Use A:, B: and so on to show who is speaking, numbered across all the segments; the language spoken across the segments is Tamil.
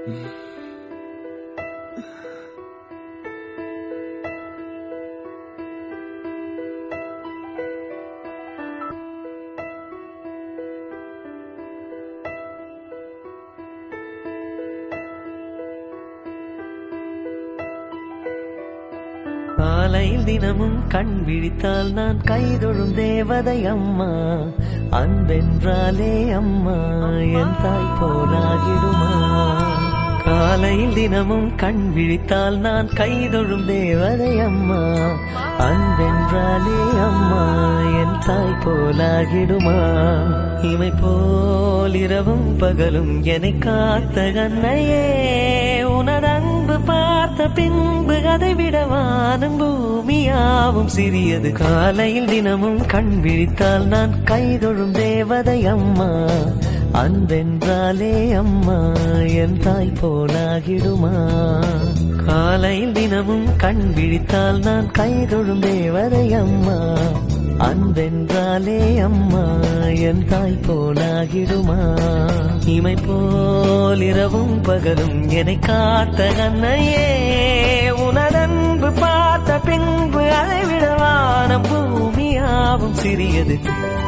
A: காலையில் தினமும் கண் விழித்தால் நான் கைதொழும் தேவதை அம்மா அன்பென்றாலே அம்மா என் தாய் போலாகிடுமா காலையில் தினமும் கண் விழித்தால் நான் கைதொழும் தேவதை அம்மா அன்பென்றாலே அம்மா என் தாய் போலாகிடுமா இமை போல் இரவும் பகலும் என்னை காத்த கண்ணையே உனதன்பு பார்த்த பின்பு அதை விடவானும் பூமியாவும் சிறியது காலையில் தினமும் கண் விழித்தால் நான் கைதொழும் தேவதை அம்மா அன்பென்றாலே அம்மா என் தாய் போலாகிடுமா காலையில் தினமும் கண் விழித்தால் நான் கைதொழும் தேவதை அம்மா அன்பென்றாலே அம்மா என் தாய் போலாகிடுமா இமை போல் இரவும் பகலும் என்னை காத்த கண்ணையே உனதன்பு பார்த்த பின்பு அதை விடவான பூமியாவும் சிறியது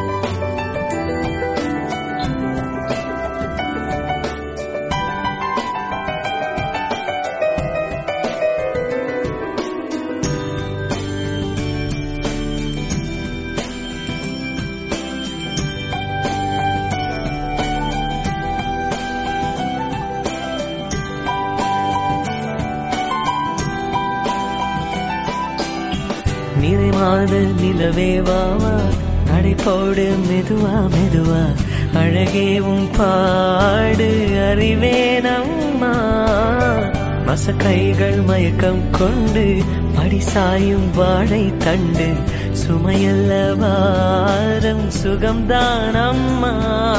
A: நிறைமாத நிலவே வாவா நடைபோடு மெதுவா மெதுவா அழகேவும் பாடு அறிவேனம்மா மசக்கைகள் மயக்கம் கொண்டு படிசாயும் வாழை தண்டு சுமையல்ல வாரம் சுகம்தான் அம்மா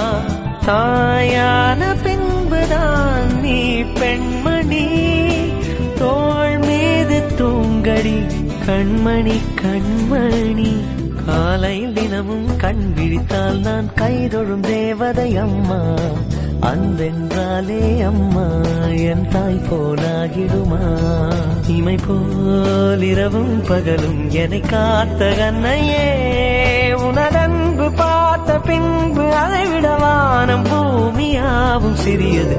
A: தாயான பின்புதான் நீ பெண்மணி தோள் மீது தூங்கடி கண்மணி கண்மணி காலையில் தினமும் கண் விழித்தால் நான் கைதொழும் தேவதை அம்மா அன்பென்றாலே அம்மா என் தாய் போலாகிடுமா இமை போல் இரவும் பகலும் என்னை காத்த கண்ணையே உனதன்பு பார்த்த பின்பு அதை விடவானம் பூமியாவும் சிறியது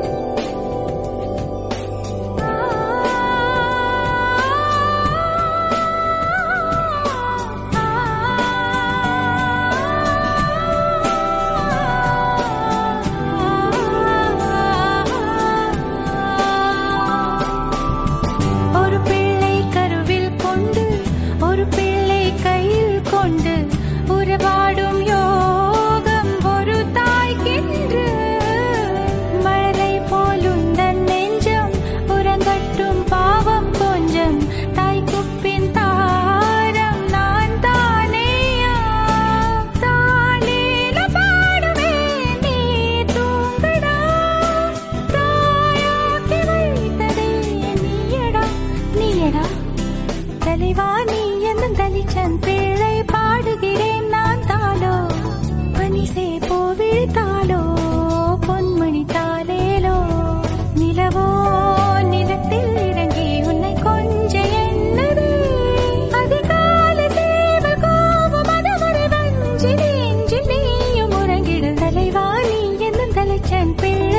B: ஒரு பிள்ளை கருவில் கொண்டு ஒரு பிள்ளை கையில் கொண்டு உறவாடும் யோகம் ஒரு தாய்க்கென்று மழலை போலுந்தன் நெஞ்சம் உறங்கட்டும் பாவம் கொஞ்சம் தாய்க்குப்பின் தாரம் நான் தானேயா தானேல பாடுவேன் நீ தூங்கடா தாயாக்கி வைத்ததே நீயடா நீயடா தலைவா நீ என்னும் தலிச்சன் பிள்ளை பாடுகிறேன் நான் தாளோ பனிசே போவிழ்த்தாளோ பொன்மணி தாலேலோ நிலவோ நிலத்தில் இறங்கி உன்னை கொஞ்ச எண்ணது அதிகால தேவ கோபம் அதவரை வஞ்சி நெஞ்சில் நீயும் உறங்கிடு தலைவா நீ என்னும் தலைச்சன் பிள்ளை